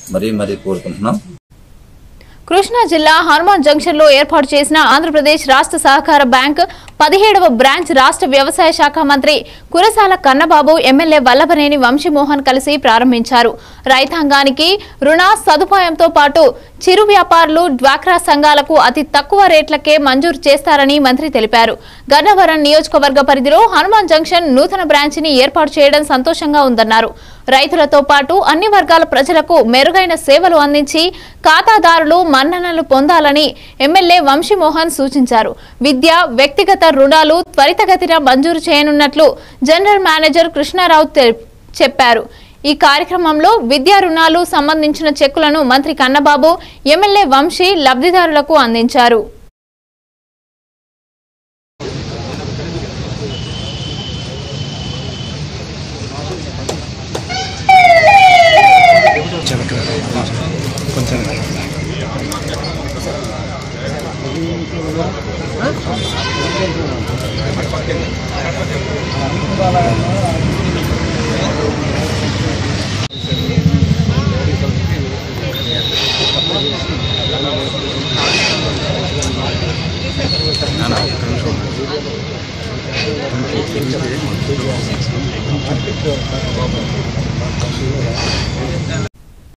మరీ మరీ కోరుకుంటున్నాం కృష్ణా జిల్లా హనుమాన్ జంక్షన్ లో ఏర్పాటు చేసిన ఆంధ్రప్రదేశ్ రాష్ట్ర సహకార బ్యాంక్ పదిహేడవ బ్రాంచ్ రాష్ట్ర వ్యవసాయ శాఖ మంత్రి కురసాల కన్నబాబు ఎమ్మెల్యే వల్లభనేని వంశీమోహన్ కలిసి ప్రారంభించారు రైతాంగానికి రుణ సదుపాయంతో పాటు చిరు వ్యాపారులు డ్వాక్రా సంఘాలకు అతి తక్కువ రేట్లకే మంజూరు చేస్తారని మంత్రి తెలిపారు గన్నవరం నియోజకవర్గ పరిధిలో హనుమాన్ జంక్షన్ నూతన బ్రాంచ్ని ఏర్పాటు చేయడం సంతోషంగా ఉందన్నారు రైతులతో పాటు అన్ని వర్గాల ప్రజలకు మెరుగైన సేవలు అందించి ఖాతాదారులు మన్ననలు పొందాలని ఎమ్మెల్యే వంశీమోహన్ సూచించారు విద్య వ్యక్తిగత రుణాలు త్వరితగతిన మంజూరు చేయనున్నట్లు జనరల్ మేనేజర్ కృష్ణారావు తె- చెప్పారు ఈ కార్యక్రమంలో విద్యా రుణాలు సంబంధించిన చెక్కులను మంత్రి కన్నబాబు ఎమ్మెల్యే వంశీ లబ్ధిదారులకు అందించారు